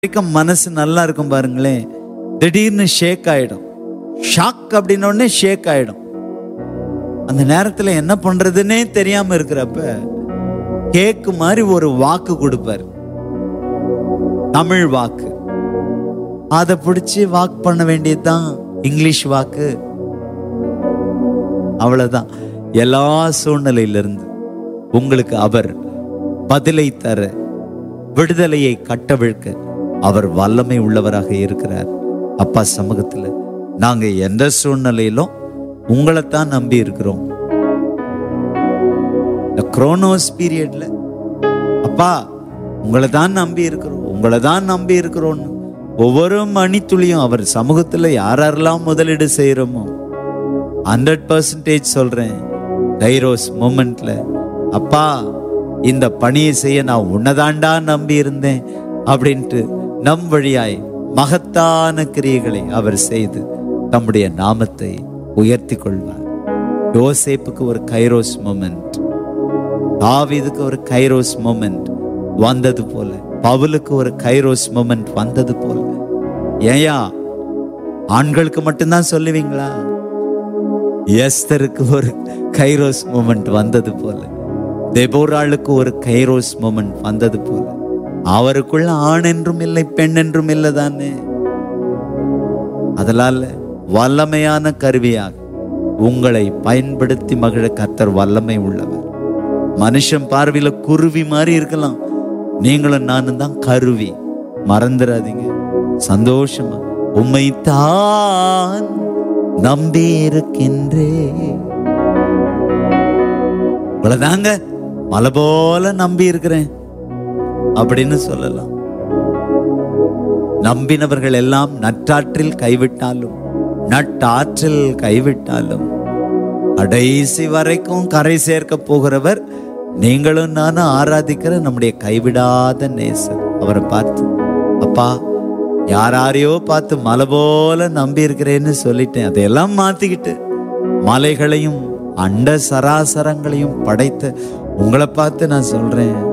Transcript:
வரைக்கும் மனசு நல்லா இருக்கும் பாருங்களேன் திடீர்னு ஷேக் ஆயிடும் ஷாக் அப்படின்ன உடனே ஷேக் ஆயிடும் அந்த நேரத்துல என்ன பண்றதுன்னே தெரியாம இருக்கிறப்ப கேக்கு மாதிரி ஒரு வாக்கு கொடுப்பாரு தமிழ் வாக்கு அதை பிடிச்சி வாக் பண்ண வேண்டியதுதான் இங்கிலீஷ் வாக்கு அவ்வளவுதான் எல்லா சூழ்நிலையிலிருந்து உங்களுக்கு அவர் பதிலை தர விடுதலையை கட்டவிழ்க்க அவர் வல்லமை உள்ளவராக இருக்கிறார் அப்பா சமூகத்துல நாங்க எந்த சூழ்நிலையிலும் உங்களைத்தான் நம்பி இருக்கிறோம் இந்த குரோனோஸ் பீரியட்ல அப்பா உங்களை தான் நம்பி இருக்கிறோம் உங்களை தான் நம்பி இருக்கிறோம்னு ஒவ்வொரு மணித்துளியும் அவர் சமூகத்துல யாரெல்லாம் முதலீடு செய்யறோமோ ஹண்ட்ரட் பர்சன்டேஜ் சொல்றேன் கைரோஸ் மூமெண்ட்ல அப்பா இந்த பணியை செய்ய நான் உன்னதாண்டா நம்பி இருந்தேன் அப்படின்ட்டு நம் வழியாய் மகத்தான கிரியைகளை அவர் செய்து தம்முடைய நாமத்தை உயர்த்தி கொள்வார் யோசேப்புக்கு ஒரு கைரோஸ் மூமெண்ட் தாவீதுக்கு ஒரு கைரோஸ் மூமெண்ட் வந்தது போல பவுலுக்கு ஒரு கைரோஸ் மூமெண்ட் வந்தது போல ஏயா ஆண்களுக்கு மட்டும்தான் சொல்லுவீங்களா எஸ்தருக்கு ஒரு கைரோஸ் மூமெண்ட் வந்தது போல தெபோராளுக்கு ஒரு கைரோஸ் மூமெண்ட் வந்தது போல அவருக்குள்ள ஆண் என்றும் இல்லை பெண் என்றும் இல்லை தானே அதனால வல்லமையான கருவியாக உங்களை பயன்படுத்தி மகிழ கத்தர் வல்லமை உள்ளவர் மனுஷன் பார்வையில குருவி மாதிரி இருக்கலாம் நீங்களும் நானும் தான் கருவி மறந்துடாதீங்க சந்தோஷமா உம்மை தான் நம்பி இருக்கின்றே இவ்வளவுதாங்க மலை போல நம்பி இருக்கிறேன் அப்படின்னு சொல்லலாம் நம்பினவர்கள் எல்லாம் நற்றாற்றில் கைவிட்டாலும் நட்டாற்றில் கைவிட்டாலும் கடைசி வரைக்கும் கரை சேர்க்க போகிறவர் நீங்களும் நானும் ஆராதிக்கிற நம்முடைய கைவிடாத நேசர் அவரை பார்த்து அப்பா யாரையோ பார்த்து மலை போல நம்பி இருக்கிறேன்னு சொல்லிட்டேன் அதையெல்லாம் மாத்திக்கிட்டு மலைகளையும் அண்ட சராசரங்களையும் படைத்த உங்களை பார்த்து நான் சொல்றேன்